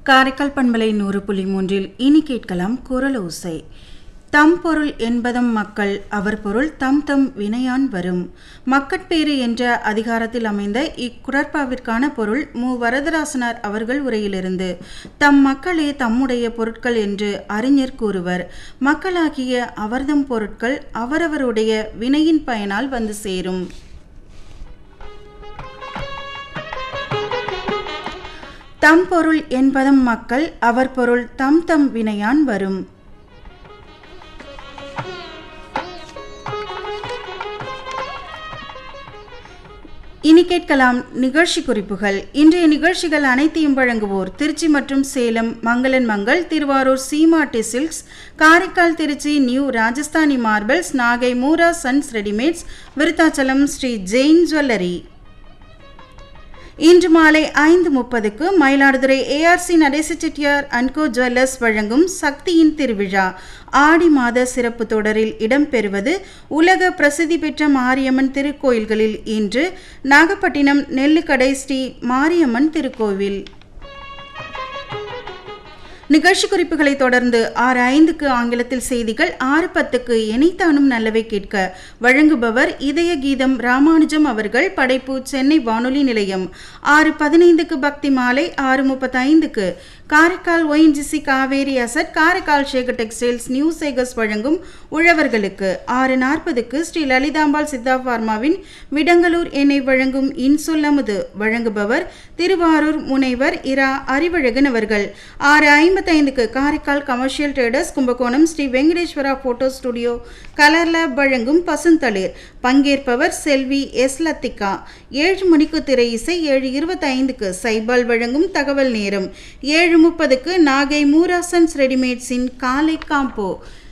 காரைக்கால் பண்பலை நூறு புள்ளி மூன்றில் இனி கேட்கலாம் குரல் ஓசை தம் பொருள் என்பதம் மக்கள் அவர் பொருள் தம் தம் வினையான் வரும் மக்கட்பேறு என்ற அதிகாரத்தில் அமைந்த இக்குடற்பாவிற்கான பொருள் மு வரதராசனார் அவர்கள் உரையிலிருந்து தம் மக்களே தம்முடைய பொருட்கள் என்று அறிஞர் கூறுவர் மக்களாகிய அவர்தம் பொருட்கள் அவரவருடைய வினையின் பயனால் வந்து சேரும் தம் பொருள் என்பதம் மக்கள் அவர் பொருள் தம் தம் வினையான் வரும் இனி கேட்கலாம் நிகழ்ச்சி குறிப்புகள் இன்றைய நிகழ்ச்சிகள் அனைத்தையும் வழங்குவோர் திருச்சி மற்றும் சேலம் மங்களன் Mangal Thiruvarur Seematti silks Karaikal Trichy new Rajasthani marbles Nagai Moora sons readymades Virudhachalam Sri Jain jewellery இன்று மாலை ஐந்து முப்பதுக்கு மயிலாடுதுறை ஏஆர்சி நடேச செட்டியார் அன்கோ ஜுவல்லர்ஸ் வழங்கும் சக்தியின் திருவிழா ஆடி மாத சிறப்பு தொடரில் இடம்பெறுவது உலக பிரசித்தி பெற்ற மாரியம்மன் திருக்கோயில்களில் இன்று நாகப்பட்டினம் நெல்லுக்கடை ஸ்ரீ மாரியம்மன் திருக்கோவில் நிகழ்ச்சி குறிப்புகளை தொடர்ந்து ஆறு ஐந்துக்கு ஆங்கிலத்தில் செய்திகள் ஆறு பத்துக்கு இணைத்தானும் நல்லவை கேட்க வழங்குபவர் இதய கீதம் ராமானுஜம் அவர்கள் படைப்பு சென்னை வானொலி நிலையம் ஆறு பதினைந்துக்கு பக்தி மாலை ஆறு முப்பத்தைந்துக்கு Karaikal ONGC Cauvery asset Karaikal Sekar textiles new Sekars வழங்கும் உழவர்களுக்கு ஆறு நாற்பதுக்கு ஸ்ரீ லலிதாம்பாள் சித்தா பார்மாவின் விடங்கலூர் எண்ணெய் வழங்கும் இன்சொல்லமுது வழங்குபவர் திருவாரூர் முனைவர் இரா அறிவழகன் அவர்கள் ஆறு ஐம்பத்தைந்துக்கு Karaikal commercial traders Kumbakonam Sri Venkateswara photo studio colour lab வழங்கும் பசுந்தளிர் பங்கேற்பவர் செல்வி எஸ் லத்திகா ஏழு மணிக்கு திரை இசை ஏழு இருபத்தைந்துக்கு சைபால் வழங்கும் தகவல் நேரம் ஏழு முப்பதுக்கு நாகை மூராசன்ஸ் ரெடிமேட்ஸின் காலை காம்போ